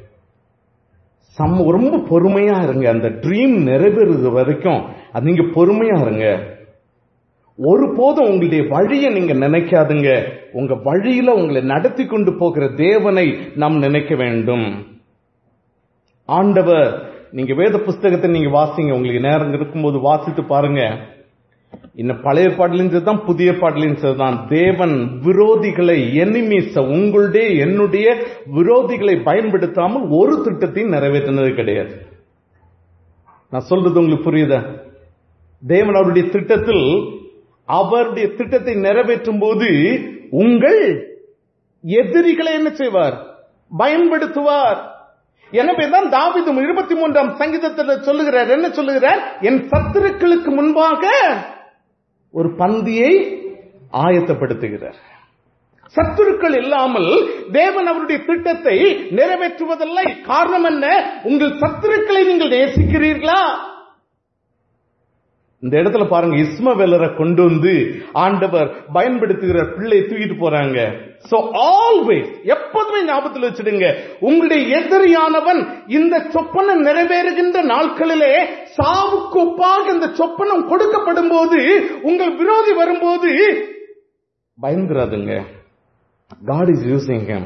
சம்ம ரொம்ப பொறுமையா இருங்க அந்த ட்ரீம் நிறைவேறது வரைக்கும் அது நீங்க பொறுமையா இருங்க ஒருபோதும் உங்களுடைய வழியை நீங்க நினைக்காதுங்க உங்க வழியில உங்களை நடத்தி கொண்டு போகிற தேவனை நாம் நினைக்க வேண்டும் ஆண்டவர் நீங்க வேத புஸ்தகத்தை நீங்க வாசிங்க உங்களுக்கு நேரம் இருக்கும்போது வாசித்து பாருங்க இன்னும் பழைய பாடலின் தான் புதிய பாடலின் தான் தேவன் விரோதிகளை எனிமீஸ உங்களுடைய என்னுடைய விரோதிகளை பயன்படுத்தாமல் ஒரு திட்டத்தையும் நிறைவேற்றினது கிடையாது நான் சொல்றது உங்களுக்கு புரியுதா தேவன் அவருடைய திட்டத்தில் அவருடைய திட்டத்தை நிறைவேற்றும் போது உங்கள் எதிரிகளை என்ன செய்வார் பயன்படுத்துவார் எனவே தான் தாவிதும் இருபத்தி மூன்றாம் சங்கீதத்தில் சொல்லுகிறார் என்ன சொல்லுகிறார் என் சத்துருக்களுக்கு முன்பாக ஒரு பந்தியை ஆயத்தப்படுத்துகிறார் சத்துருக்கள் இல்லாமல் தேவன் அவருடைய திட்டத்தை நிறைவேற்றுவதில்லை காரணம் என்ன உங்கள் சத்துருக்களை நீங்கள் நேசிக்கிறீர்களா இந்த இடத்துல பாருங்க இஸ்மவேலரை கொண்டு வந்து ஆண்டவர் பயன்படுத்துகிற பிள்ளை தூக்கிட்டு போறாங்க சோ ஆல்வேஸ் எப்போதுமே ஞாபகத்தில் வச்சிடுங்க உங்களுடைய எதிரியானவன் இந்த சொப்பனம் நிறைவேறுகின்ற நாட்களிலே சாவுக்கு ஒப்பாக இந்த சொப்பனம் கொடுக்கப்படும் போது உங்கள் விரோதி வரும்போது பயந்துராதுங்க காட் இஸ் யூசிங் ஹிம்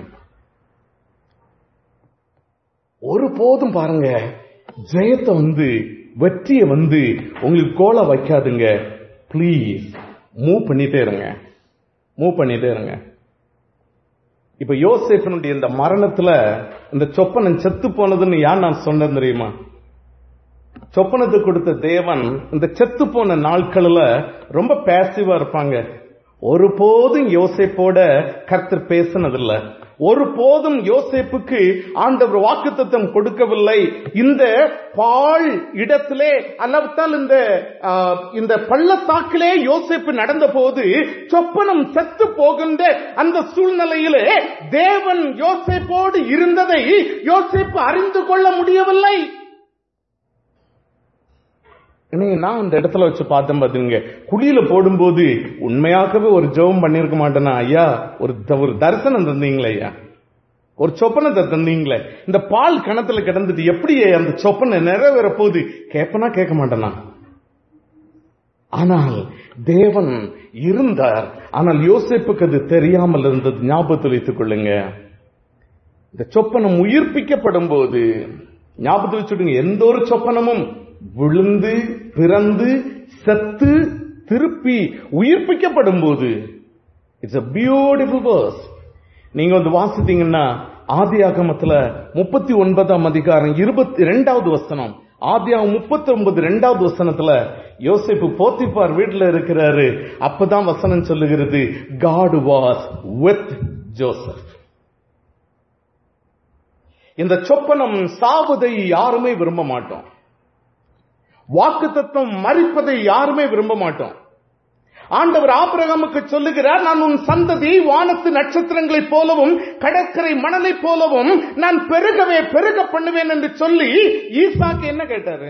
ஒருபோதும் பாருங்க ஜெயத்தை வந்து வெற்றியை வந்து உங்களுக்கு கோலை வைக்காதுங்க ப்ளீஸ் மூவ் பண்ணிட்டே இருங்க மூவ் பண்ணிட்டே இருங்க இப்ப யோசேஃபனுடைய இந்த மரணத்துல இந்த சொப்பனம் செத்து போனதுன்னு யார் நான் சொன்னேன் தெரியுமா சொப்பனத்தை கொடுத்த தேவன் இந்த செத்து போன நாட்களில் ரொம்ப பேசிவா இருப்பாங்க ஒருபோதும் யோசேப்போட கர்த்தர் பேசினதில்ல ஒருபோதும் யோசேப்புக்கு ஆண்டவர் வாக்குத்தத்தம் கொடுக்கவில்லை இந்த பால் இடத்திலே அல்லவத்தால் இந்த ஆ, இந்த பள்ளத்தாக்கிலே யோசேப்பு நடந்த போது சொப்பனம் செத்து போகின்ற அந்த சூழ்நிலையிலே தேவன் யோசேப்போடு இருந்ததை யோசேப்பு அறிந்து கொள்ள முடியவில்லை நீங்க நான் அந்த இடத்துல வச்சு பார்த்தேன் பாத்துங்க குழியில போடும்போது உண்மையாகவே ஒரு ஜெபம் பண்ணிருக்க மாட்டேனா ஐயா ஒரு த- ஒரு தரிசனம் தந்தீங்களே ஐயா ஒரு சொப்பனத்தை தந்தீங்களே இந்த பால் கணத்துல கிடந்துட்டு எப்படி அந்த சொப்பனை நிறைவேற போகுது கேட்பனா கேட்க மாட்டேனா ஆனால் தேவன் இருந்தார் ஆனால் யோசேப்புக்கு அது தெரியாமல் இருந்தது ஞாபகத்தில் வைத்துக் கொள்ளுங்க இந்த சொப்பனம் உயிர்ப்பிக்கப்படும் போது ஞாபகத்தில் வச்சுடுங்க எந்த ஒரு சொப்பனமும் விழுந்து பிறந்து செத்து திருப்பி உயிர்ப்பிக்கப்படும் போது இட்ஸ் a பியூட்டிஃபுல் verse நீங்க வந்து வாசித்தீங்கன்னா ஆதி ஆகமத்துல முப்பத்தி ஒன்பதாம் அதிகாரம் இருபத்தி ரெண்டாவது வசனம் ஆதியாகம் முப்பத்தி ஒன்பது ரெண்டாவது வசனத்துல யோசேப்பு போத்திப்பார் வீட்டுல இருக்கிறாரு அப்பதான் வசனம் சொல்லுகிறது காட் வாஸ் வித் ஜோசப் இந்த சொப்பனம் சாவதை யாருமே விரும்ப மாட்டோம் வாக்கு தத்துவம் மறிப்பதை யாருமே விரும்ப மாட்டோம் ஆண்டவர் ஆபிரகாமுக்கு சொல்லுகிறார் நான் உன் சந்ததி வானத்து நட்சத்திரங்களைப் போலவும் கடற்கரை மணலைப் போலவும் நான் பெருகவே பெருக பண்ணுவேன் என்று சொல்லி ஈசாக்கு என்ன கேட்டாரு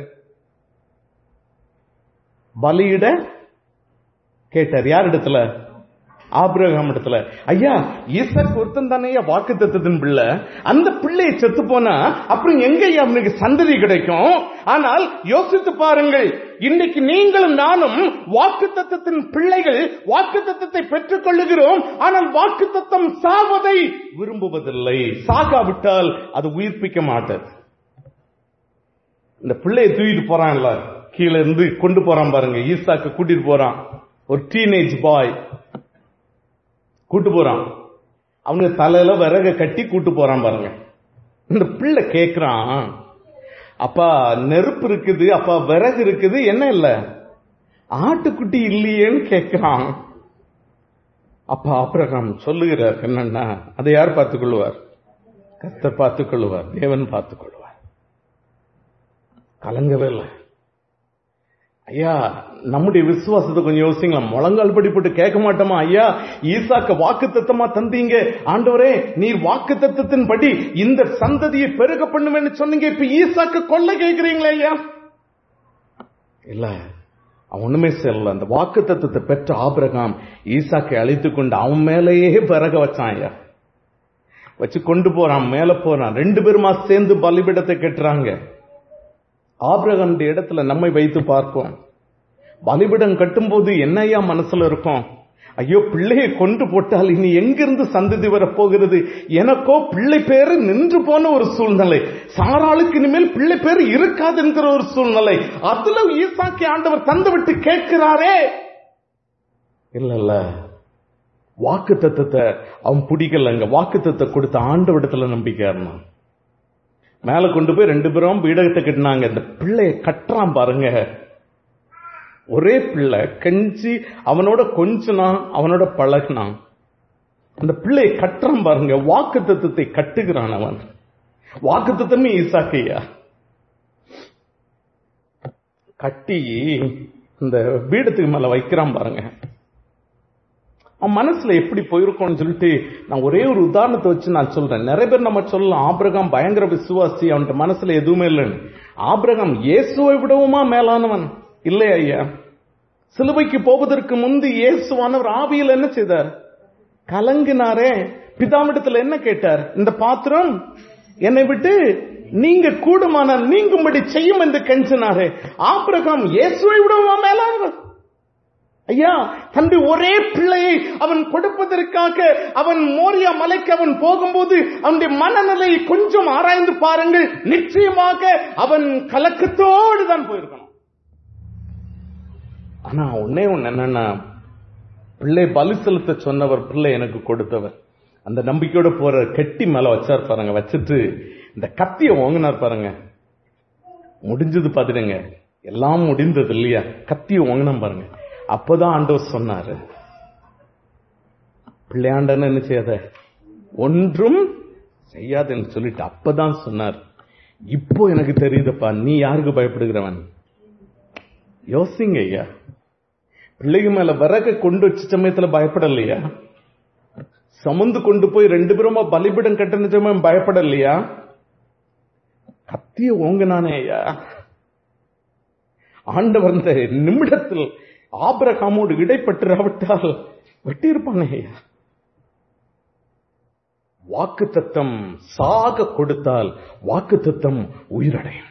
பலியிட கேட்டார் யார் இடத்துல ஆபிரகாம் இடத்துல ஐயா ஈசாக்கு ஒருத்தன் தானே வாக்கு தத்துவத்தின் பிள்ளை அந்த பிள்ளையை செத்து போனா அப்புறம் எங்க ஐயா அவனுக்கு சந்ததி கிடைக்கும் ஆனால் யோசித்து பாருங்கள் இன்னைக்கு நீங்களும் நானும் வாக்கு தத்துவத்தின் பிள்ளைகள் வாக்கு தத்துவத்தை பெற்றுக் கொள்ளுகிறோம் ஆனால் வாக்கு தத்துவம் சாவதை விரும்புவதில்லை சாகாவிட்டால் அது உயிர்ப்பிக்க மாட்டது இந்த பிள்ளையை தூக்கிட்டு போறான்ல கீழே இருந்து கொண்டு போறான் பாருங்க ஈசாக்கு கூட்டிட்டு போறான் ஒரு டீனேஜ் பாய் கூட்டு போறான் அவனுக்கு தலையில விறக கட்டி கூட்டு போறான் பாருங்க இந்த பிள்ளை கேக்குறான் அப்பா நெருப்பு இருக்குது அப்பா விறகு இருக்குது என்ன இல்ல ஆட்டுக்குட்டி இல்லையேன்னு கேட்கிறான் அப்பா ஆபிரகாம் சொல்லுகிறார் என்னன்னா அதை யார் பார்த்துக் கொள்வார் கர்த்தர் பார்த்துக் கொள்வார் தேவன் பார்த்துக் கொள்வார் கலங்கவே இல்லை ஐயா நம்முடைய விசுவாசத்தை கொஞ்சம் யோசிங்களா முழங்கால் படி போட்டு கேட்க மாட்டோமா ஐயா ஈசாக்க வாக்கு தத்தமா தந்தீங்க ஆண்டவரே நீர் வாக்கு தத்தத்தின் படி இந்த சந்ததியை பெருக பண்ணுவேன்னு சொன்னீங்க இப்ப ஈசாக்க கொல்ல கேட்கிறீங்களா ஐயா இல்ல அவன் ஒண்ணுமே செய்யல அந்த வாக்கு தத்தத்தை பெற்ற ஆபிரகாம் ஈசாக்கை அழைத்து கொண்டு அவன் மேலேயே பிறக வச்சான் ஐயா வச்சு கொண்டு போறான் மேல போறான் ரெண்டு பேருமா சேர்ந்து பலிபிடத்தை கட்டுறாங்க ஆபிரகாமுடைய இடத்துல நம்மை வைத்து பார்ப்போம் பலிபிடம் கட்டும்போது என்னையா மனசுல இருக்கும் ஐயோ பிள்ளையை கொண்டு போட்டால் இனி எங்கிருந்து சந்ததி வரப்போகிறது எனக்கோ பிள்ளை பேரு நின்று போன ஒரு சூழ்நிலை சாராளுக்கு இனிமேல் பிள்ளை பேரு இருக்காது என்கிற ஒரு சூழ்நிலை அதுல ஈசாக்கி ஆண்டவர் தந்து விட்டு கேட்கிறாரே இல்ல இல்ல வாக்கு தத்துவத்தை அவன் பிடிக்கலங்க வாக்கு தத்துவத்தை கொடுத்த ஆண்டவிடத்துல நம்பிக்கை இருந்தான் மேல கொண்டு போய் ரெண்டு பேரும் வீடகத்தை கட்டினாங்க இந்த பிள்ளைய கட்டுறான் பாருங்க ஒரே பிள்ளை கெஞ்சி அவனோட கொஞ்சனான் அவனோட பழகினான் அந்த பிள்ளையை கட்டுறான் பாருங்க வாக்கு தத்துவத்தை கட்டுகிறான் அவன் வாக்கு தத்துவமே ஈசாக்கையா கட்டி இந்த பீடத்துக்கு மேல வைக்கிறான் பாருங்க அவன் மனசுல எப்படி போயிருக்கோம்னு சொல்லிட்டு நான் ஒரே ஒரு உதாரணத்தை வச்சு நான் சொல்றேன் நிறைய பேர் நம்ம சொல்லலாம் ஆபிரகாம் பயங்கர விசுவாசி அவன்கிட்ட மனசுல எதுவுமே இல்லைன்னு ஆபிரகாம் இயேசுவை விடவுமா மேலானவன் இல்லை ஐயா சிலுவைக்கு போவதற்கு முன்பு இயேசுவானவர் ஆவியில் என்ன செய்தார் கலங்கினாரே பிதாமிடத்துல என்ன கேட்டார் இந்த பாத்திரம் என்னை விட்டு நீங்க கூடுமானால் நீங்கும்படி செய்யும் என்று கெஞ்சினாரே ஆபிரகாம் இயேசுவை விடவுமா மேலானவன் ஐயா தன்னுடைய ஒரே பிள்ளையை அவன் கொடுப்பதற்காக அவன் மோரியா மலைக்கு அவன் போகும்போது அவனுடைய மனநிலையை கொஞ்சம் ஆராய்ந்து பாருங்கள் நிச்சயமாக அவன் கலக்கத்தோடு தான் போயிருக்கணும் ஆனா ஒன்னே ஒண்ணு என்னன்னா பிள்ளை பலி செலுத்த சொன்னவர் பிள்ளை எனக்கு கொடுத்தவர் அந்த நம்பிக்கையோட போற கெட்டி மேல வச்சார் பாருங்க வச்சுட்டு இந்த கத்திய ஓங்கினார் பாருங்க முடிஞ்சது பாத்துடுங்க எல்லாம் முடிந்தது இல்லையா கத்திய ஓங்கினா பாருங்க அப்பதான் ஆண்டவர் சொன்னாரு பிள்ளையாண்டன்னு என்ன செய்யாத ஒன்றும் செய்யாதுன்னு சொல்லிட்டு அப்பதான் சொன்னார் இப்போ எனக்கு தெரியுதப்பா நீ யாருக்கு பயப்படுகிறவன் யோசிங்க ஐயா பிள்ளைங்க மேல விறக கொண்டு வச்ச சமயத்துல பயப்படலையா சமந்து கொண்டு போய் ரெண்டு பேருமா பலிபிடம் கட்டின சமயம் பயப்படலையா கத்திய ஓங்கினானே ஐயா ஆண்டவர் இந்த நிமிடத்தில் ஆபிரகாமோடு இடைப்பட்டிராவிட்டால் வெட்டியிருப்பானே ஐயா வாக்கு தத்தம் சாக கொடுத்தால் வாக்கு தத்தம் உயிரடையும்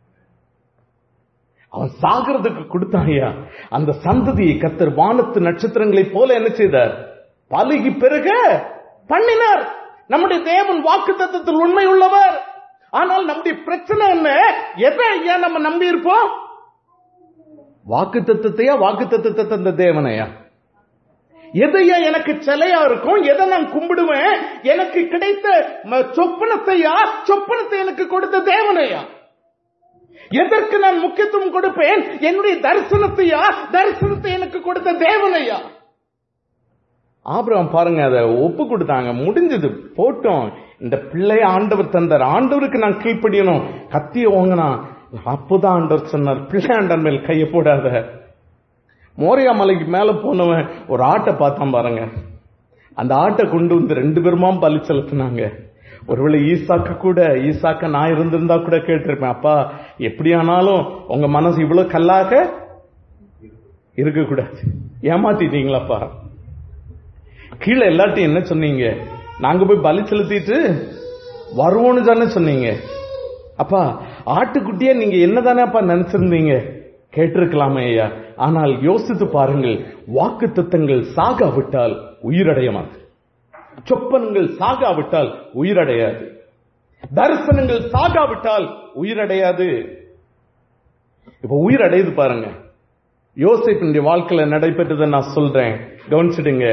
அவன் சாகிறதுக்கு கொடுத்தான் ஐயா அந்த சந்ததியை கத்தர் வானத்து நட்சத்திரங்களைப் போல என்ன செய்தார் பலுகி பெருக பண்ணினார் நம்முடைய தேவன் வாக்கு தத்தத்தில் உண்மை உள்ளவர் ஆனால் நம்முடைய பிரச்சனை என்ன எதை ஐயா நம்ம நம்பி இருப்போம் வாக்கு தத்துவத்தையா வாக்கு தத்துவத்தை தந்த தேவனையா எதையா எனக்கு சிலையா இருக்கும் எதை நான் கும்பிடுவேன் எனக்கு கிடைத்த ம- சொப்பனத்தையா சொப்பனத்தை எனக்கு கொடுத்த தேவனையா எதற்கு நான் முக்கியத்துவம் கொடுப்பேன் என்னுடைய தரிசனத்தையா தரிசனத்தை எனக்கு கொடுத்த தேவனையா ஆபிரகாம் பாருங்க அதை ஒப்பு கொடுத்தாங்க முடிஞ்சது போட்டோம் இந்த பிள்ளை ஆண்டவர் தந்தார் ஆண்டவருக்கு நான் கீழ்ப்படியணும் கத்திய ஓங்கினா அப்போதான் ஆண்டவர் சொன்னார் பிள்ளை ஆண்டர் மேல் கையை போடாத மோரியா மலைக்கு மேல போனவன் ஒரு ஆட்டை பார்த்தான் பாருங்க அந்த ஆட்டை கொண்டு வந்து ரெண்டு பேருமாம் பலி செலுத்தினாங்க ஒருவேளை ஈசாக்கு கூட ஈசாக்க நான் இருந்திருந்தா கூட கேட்டிருப்பேன் அப்பா எப்படியானாலும் உங்க மனசு இவ்வளவு கல்லாக இருக்கக்கூடாது ஏமாத்திட்டீங்களாப்பா கீழே எல்லாத்தையும் என்ன சொன்னீங்க நாங்க போய் பலி செலுத்திட்டு வருவோம்னு தானே சொன்னீங்க அப்பா ஆட்டுக்குட்டியா நீங்க என்னதானே அப்பா நினைச்சிருந்தீங்க கேட்டிருக்கலாமே ஐயா ஆனால் யோசித்து பாருங்கள் வாக்கு தத்தங்கள் சாகாவிட்டால் உயிரடையமாது சொப்பனங்கள் சாகாவிட்டால் உயிரடையாது தரிசனங்கள் சாகாவிட்டால் உயிரடையாது இப்ப உயிரடையுது பாருங்க யோசிப்பினுடைய வாழ்க்கையில நடைபெற்றதை நான் சொல்றேன் கவனிச்சிடுங்க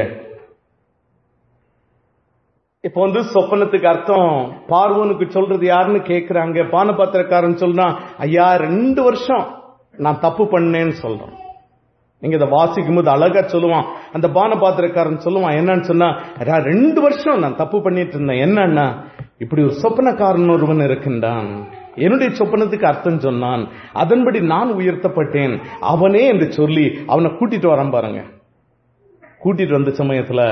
இப்ப வந்து சொப்பனத்துக்கு அர்த்தம் பார்வோனுக்கு சொல்றது யாருன்னு கேக்குறாங்க பானபாத்திரக்காரன் சொல்றான் ஐயா ரெண்டு வருஷம் நான் தப்பு பண்ணேன்னு சொல்றேன் நீங்க இதை வாசிக்கும் போது அழகா சொல்லுவான் அந்த பானபாத்திரக்காரன் சொல்லுவான் என்னன்னு சொன்னா "ரா, ரெண்டு வருஷம் நான் தப்பு பண்ணிட்டு இருந்தேன் என்னன்னா இப்படி ஒரு சொப்பனக்காரன் ஒருவன் இருக்கின்றான் என்னுடைய சொப்பனத்துக்கு அர்த்தம் சொன்னான் அதன்படி நான் உயர்த்தப்பட்டேன் அவனே என்று சொல்லி அவனை கூட்டிட்டு வரான் பாருங்க கூட்டிட்டு வந்த சமயத்துல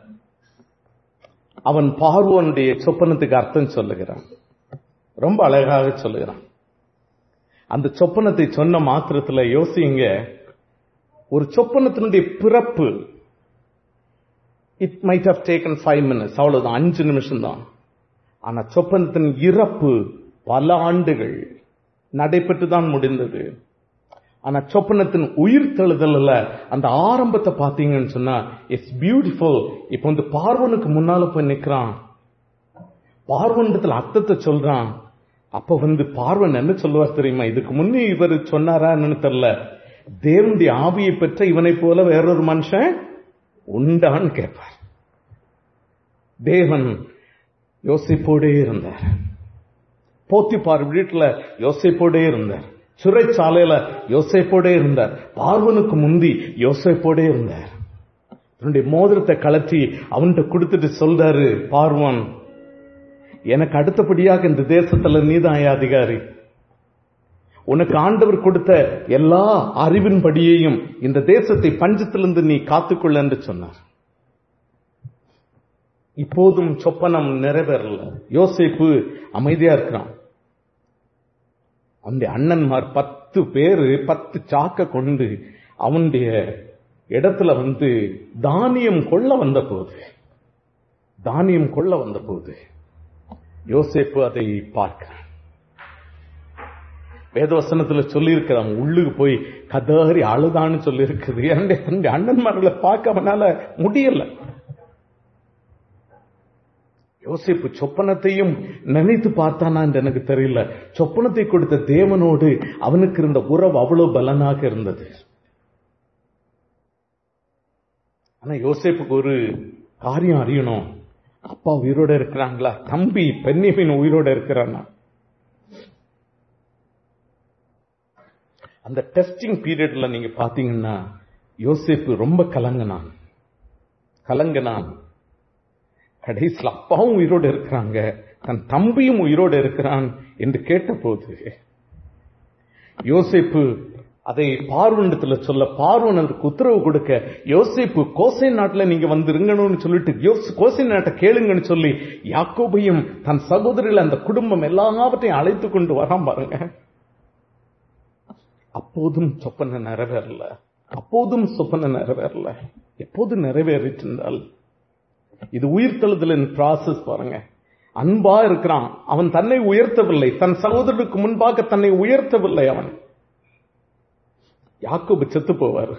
அவன் பார்வோனுடைய சொப்பனத்துக்கு அர்த்தம் சொல்லுகிறான் ரொம்ப அழகாக சொல்லுகிறான் அந்த சொப்பனத்தை சொன்ன மாத்திரத்துல யோசிங்க ஒரு சொப்பனத்தினுடைய பிறப்பு it might have taken five minutes அவ்வளவுதான் அஞ்சு நிமிஷம் தான் ஆனா சொப்பனத்தின் இறப்பு பல ஆண்டுகள் நடைபெற்று தான் முடிந்தது ஆனா சொப்பனத்தின் உயிர் தெழுதல்ல அந்த ஆரம்பத்தை பாத்தீங்கன்னு சொன்னா இட்ஸ் பியூட்டிஃபுல் இப்ப வந்து பார்வனுக்கு முன்னால போய் நிக்கிறான் பார்வனிடத்துல அர்த்தத்தை சொல்றான் அப்ப வந்து பார்வன் என்ன சொல்லுவார் தெரியுமா இதுக்கு முன்னே இவர் சொன்னாரா என்னன்னு தெரியல தேவனுடைய ஆவியை பெற்ற இவனை போல வேறொரு மனுஷன் உண்டான்னு கேட்பார் தேவன் யோசிப்போடே இருந்தார் போத்திப்பார் வீட்டுல யோசிப்போடே இருந்தார் சிறைச்சாலையில யோசேப்போடே இருந்தார் பார்வனுக்கு முந்தி யோசேப்போடே இருந்தார் தன்னுடைய மோதிரத்தை கலத்தி அவன்கிட்ட கொடுத்துட்டு சொல்றாரு பார்வன் எனக்கு அடுத்தபடியாக இந்த தேசத்துல நீதான் அதிகாரி உனக்கு ஆண்டவர் கொடுத்த எல்லா அறிவின்படியையும் இந்த தேசத்தை பஞ்சத்திலிருந்து நீ காத்துக்கொள்ள என்று சொன்னார் இப்போதும் சொப்பனம் நிறைவேறல யோசேப்பு அமைதியா இருக்கிறான் அவனுடைய அண்ணன்மார் பத்து பேரு பத்து சாக்க கொண்டு அவனுடைய இடத்துல வந்து தானியம் கொள்ள வந்த போது தானியம் கொள்ள வந்த போது யோசேப்பு அதை பார்க்கிறான் வேதவசனத்துல சொல்லி இருக்கிறான் உள்ளுக்கு போய் கதறி அழுதான்னு சொல்லி இருக்குது என்னுடைய அண்ணன்மார்களை பார்க்க அவனால முடியல யோசிப்பு சொப்பனத்தையும் நினைத்து பார்த்தானா என்று எனக்கு தெரியல சொப்பனத்தை கொடுத்த தேவனோடு அவனுக்கு இருந்த உறவு அவ்வளவு பலனாக இருந்தது ஆனா யோசேப்புக்கு ஒரு காரியம் அறியணும் அப்பா உயிரோட இருக்கிறாங்களா தம்பி பெண்ணிமின் உயிரோட இருக்கிறானா அந்த டெஸ்டிங் பீரியட்ல நீங்க பாத்தீங்கன்னா யோசேப்பு ரொம்ப கலங்கினான் கலங்கினான் கடைசியில் அப்பாவும் உயிரோடு இருக்கிறாங்க தன் தம்பியும் உயிரோடு இருக்கிறான் என்று கேட்டபோது யோசிப்பு அதை பார்வனிடத்துல சொல்ல பார்வன் அதற்கு உத்தரவு கொடுக்க யோசிப்பு கோசை நாட்டுல நீங்க வந்து இருங்கணும்னு சொல்லிட்டு யோசி கோசை நாட்டை கேளுங்கன்னு சொல்லி யாக்கோபையும் தன் சகோதரிகள் அந்த குடும்பம் எல்லாவற்றையும் அழைத்து கொண்டு வரான் பாருங்க அப்போதும் சொப்பன நிறைவேறல அப்போதும் சொப்பன நிறைவேறல எப்போது நிறைவேறிட்டிருந்தால் இது உயிர்த்தெழுதலின் ப்ராசஸ் பாருங்க அன்பா இருக்கிறான் அவன் தன்னை உயர்த்தவில்லை தன் சகோதரருக்கு முன்பாக தன்னை உயர்த்தவில்லை அவன் யாக்கோபு செத்து போவார்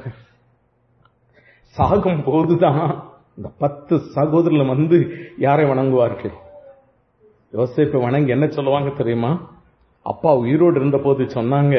சாகும் போதுதான் இந்த பத்து சகோதரர்கள் வந்து யாரை வணங்குவார்கள் யோசிப்பை வணங்கி என்ன சொல்லுவாங்க தெரியுமா அப்பா உயிரோடு இருந்த போது சொன்னாங்க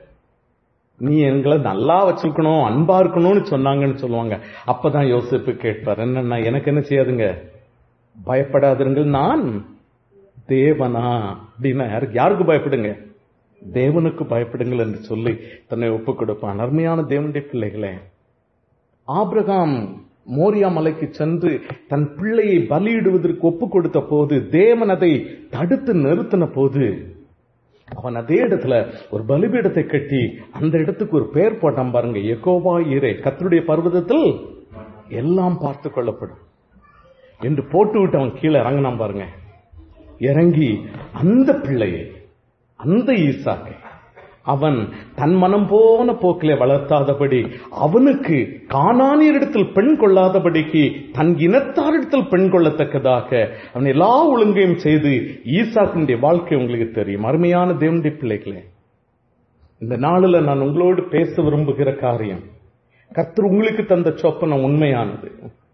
நீ எங்களை நல்லா வச்சிருக்கணும் அன்பா இருக்கணும்னு சொன்னாங்கன்னு சொல்லுவாங்க அப்பதான் யோசிப்பு கேட்பார் என்னன்னா எனக்கு என்ன செய்யாதுங்க பயப்படாதிருங்கள் நான் தேவனா அப்படின்னா யாருக்கு யாருக்கு பயப்படுங்க தேவனுக்கு பயப்படுங்கள் என்று சொல்லி தன்னை ஒப்புக் கொடுப்பான் அருமையான தேவனுடைய பிள்ளைகளே ஆபிரகாம் மோரியா மலைக்கு சென்று தன் பிள்ளையை பலியிடுவதற்கு ஒப்புக் கொடுத்த போது தேவன் அதை தடுத்து நிறுத்தின போது அவன் அதே இடத்துல ஒரு பலிபீடத்தை கட்டி அந்த இடத்துக்கு ஒரு பெயர் போட்டான் பாருங்க எகோவா ஈரே கத்தருடைய பர்வதத்தில் எல்லாம் பார்த்து கொள்ளப்படும் என்று போட்டு விட்டு அவன் கீழே இறங்கினான் பாருங்க இறங்கி அந்த பிள்ளையை அந்த ஈசாக்கை அவன் தன் மனம் போன போக்கிலே வளர்த்தாதபடி அவனுக்கு காணானியரிடத்தில் பெண் கொள்ளாதபடிக்கு தன் இனத்தாரிடத்தில் பெண் கொள்ளத்தக்கதாக அவன் எல்லா ஒழுங்கையும் செய்து ஈசாக்கினுடைய வாழ்க்கை உங்களுக்கு தெரியும் அருமையான தேவனுடைய பிள்ளைகளே இந்த நாளில் நான் உங்களோடு பேச விரும்புகிற காரியம் கர்த்தர் உங்களுக்கு தந்த சொப்பனம் உண்மையானது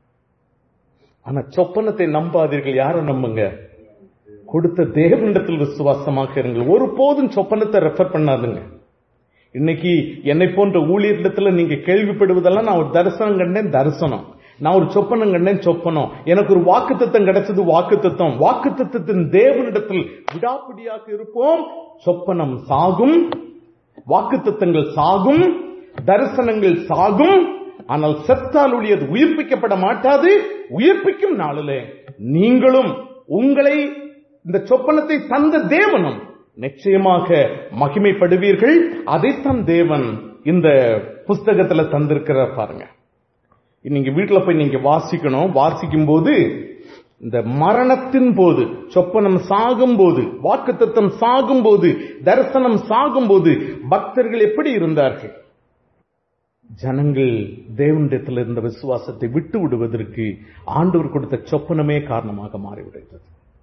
ஆனா சொப்பனத்தை நம்பாதீர்கள் யாரை நம்புங்க கொடுத்த தேவனிடத்தில் விசுவாசமாக இருங்கள் ஒருபோதும் சொப்பனத்தை ரெஃபர் பண்ணாதுங்க இன்னைக்கு என்னை போன்ற ஊழியரிடத்துல நீங்க கேள்விப்படுவதெல்லாம் நான் ஒரு தரிசனம் கண்டேன் தரிசனம் நான் ஒரு சொப்பனம் கண்டேன் சொப்பனம் எனக்கு ஒரு வாக்கு தத்தம் கிடைச்சது வாக்கு தத்தம் வாக்கு தத்தத்தின் தேவனிடத்தில் விடாப்பிடியாக இருப்போம் சொப்பனம் சாகும் வாக்கு தத்தங்கள் சாகும் தரிசனங்கள் சாகும் ஆனால் செத்தால் ஒழியது உயிர்ப்பிக்கப்பட மாட்டாது உயிர்ப்பிக்கும் நாளிலே நீங்களும் உங்களை இந்த சொப்பனத்தை தந்த தேவனும் நிச்சயமாக மகிமைப்படுவீர்கள் அதைத்தான் தேவன் இந்த புஸ்தகத்துல தந்திருக்கிறார் பாருங்க நீங்க வீட்டுல போய் நீங்க வாசிக்கணும் வாசிக்கும் போது இந்த மரணத்தின் போது சொப்பனம் சாகும் போது வாக்குத்தத்தம் சாகும் போது தரிசனம் சாகும் போது பக்தர்கள் எப்படி இருந்தார்கள் ஜனங்கள் தேவனிடத்தில் இருந்த விசுவாசத்தை விட்டு விடுவதற்கு ஆண்டவர் கொடுத்த சொப்பனமே காரணமாக மாறிவிடுகிறது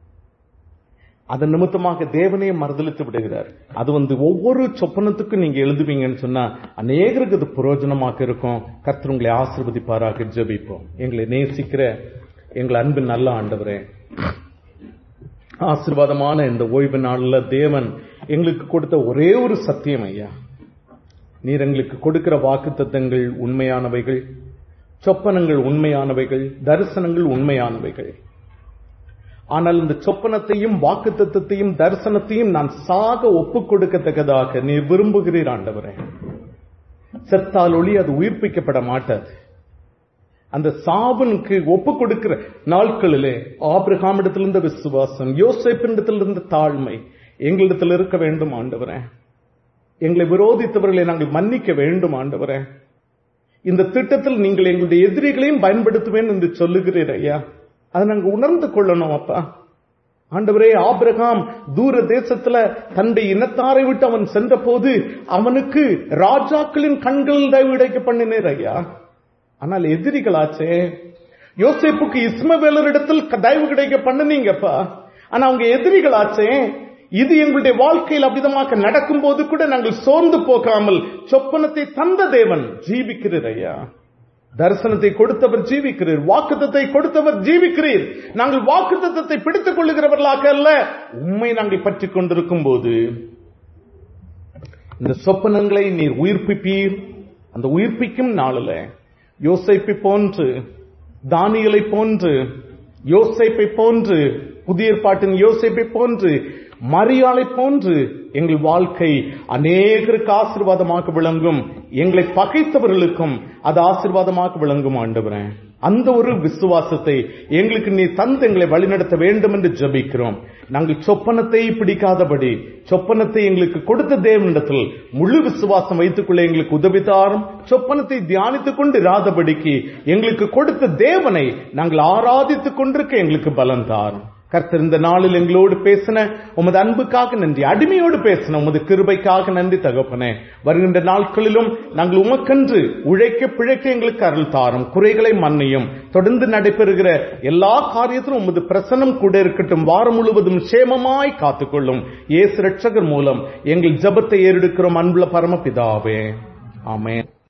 அதன் நிமித்தமாக தேவனே மறுதளித்து விடுகிறார் அது வந்து ஒவ்வொரு சொப்பனத்துக்கும் நீங்க எழுதுவீங்கன்னு சொன்னா அநேகருக்கு அது பிரயோஜனமாக இருக்கும் கர்த்தர் உங்களை ஆசிர்வதிப்பாராக ஜெபிப்போம் எங்களை நேசிக்கிற எங்கள் அன்பின் நல்ல ஆண்டவரே ஆசிர்வாதமான இந்த ஓய்வு நாள்ல தேவன் எங்களுக்கு கொடுத்த ஒரே ஒரு சத்தியம் ஐயா நீர் எங்களுக்கு கொடுக்கிற வாக்கு தத்தங்கள் உண்மையானவைகள் சொப்பனங்கள் உண்மையானவைகள் தரிசனங்கள் உண்மையானவைகள் ஆனால் இந்த சொப்பனத்தையும் வாக்கு தத்துவத்தையும் தரிசனத்தையும் நான் சாக ஒப்புக் கொடுக்கத்தக்கதாக நீர் விரும்புகிறீர் ஆண்டவரே செத்தால் ஒளி அது உயிர்ப்பிக்கப்பட மாட்டாது அந்த சாபனுக்கு ஒப்பு கொடுக்கிற நாட்களிலே ஆபிரகாம் இடத்திலிருந்த விசுவாசம் யோசிப்பிடத்திலிருந்த தாழ்மை எங்களிடத்தில் இருக்க வேண்டும் ஆண்டவரே எங்களை விரோதித்தவர்களை நாங்கள் மன்னிக்க வேண்டும் ஆண்டவரே இந்த திட்டத்தில் நீங்கள் எங்களுடைய எதிரிகளையும் பயன்படுத்துவேன் என்று சொல்லுகிறீர் ஐயா அதை நாங்க உணர்ந்து கொள்ளணும் அப்பா ஆண்டவரே ஆபிரகாம் தூர தேசத்துல தன்னுடைய இனத்தாரை விட்டு அவன் சென்ற போது அவனுக்கு ராஜாக்களின் கண்களில் தயவு கிடைக்க பண்ணினேர் ஐயா ஆனால் எதிரிகளாச்சே யோசேப்புக்கு இஸ்மவேலரிடத்தில் தயவு கிடைக்க பண்ணுனீங்கப்பா ஆனா அவங்க எதிரிகளாச்சே இது எங்களுடைய வாழ்க்கையில் அவ்விதமாக நடக்கும் போது கூட நாங்கள் சோர்ந்து போகாமல் சொப்பனத்தை தந்த தேவன் ஜீவிக்கிறீர் ஐயா தரிசனத்தை கொடுத்தவர் ஜீவிக்கிறீர் வாக்குத்தத்தை கொடுத்தவர் ஜீவிக்கிறீர் நாங்கள் வாக்குத்தத்தை பிடித்துக் கொள்ளுகிறவர்களாக அல்ல உண்மை நாங்கள் பற்றி கொண்டிருக்கும் போது இந்த சொப்பனங்களை நீர் உயிர்ப்பிப்பீர் அந்த உயிர்ப்பிக்கும் நாளில் யோசைப்பை போன்று தானியலை போன்று யோசைப்பை போன்று புதிய ஏற்பாட்டின் யோசேப்பை போன்று மரியாளை போன்று எங்கள் வாழ்க்கை அநேகருக்கு ஆசீர்வாதமாக விளங்கும் எங்களை பகைத்தவர்களுக்கும் அது ஆசீர்வாதமாக விளங்கும் ஆண்டவரே அந்த ஒரு விசுவாசத்தை எங்களுக்கு நீ தந்து எங்களை வழிநடத்த வேண்டும் என்று ஜெபிக்கிறோம் நாங்கள் சொப்பனத்தை பிடிக்காதபடி சொப்பனத்தை எங்களுக்கு கொடுத்த தேவனிடத்தில் முழு விசுவாசம் வைத்துக்கொள்ள எங்களுக்கு உதவி தாரும் சொப்பனத்தை தியானித்துக் கொண்டு இராதபடிக்கு எங்களுக்கு கொடுத்த தேவனை நாங்கள் ஆராதித்துக் கொண்டிருக்க எங்களுக்கு பலம் தாரும் கர்த்தர் இந்த நாளில் எங்களோடு பேசின உமது அன்புக்காக நன்றி அடிமையோடு பேசின உமது கிருபைக்காக நன்றி தகப்பனே வருகின்ற நாட்களிலும் நாங்கள் உமக்கென்று உழைக்க பிழைக்க எங்களுக்கு அருள் தாரும் குறைகளை மன்னியும் தொடர்ந்து நடைபெறுகிற எல்லா காரியத்திலும் உமது பிரசனம் கூட இருக்கட்டும் வாரம் முழுவதும் சேமமாய் காத்துக்கொள்ளும் இயேசு ரட்சகர் மூலம் எங்கள் ஜபத்தை ஏறெடுக்கிறோம் அன்புள்ள பரமபிதாவே ஆமென்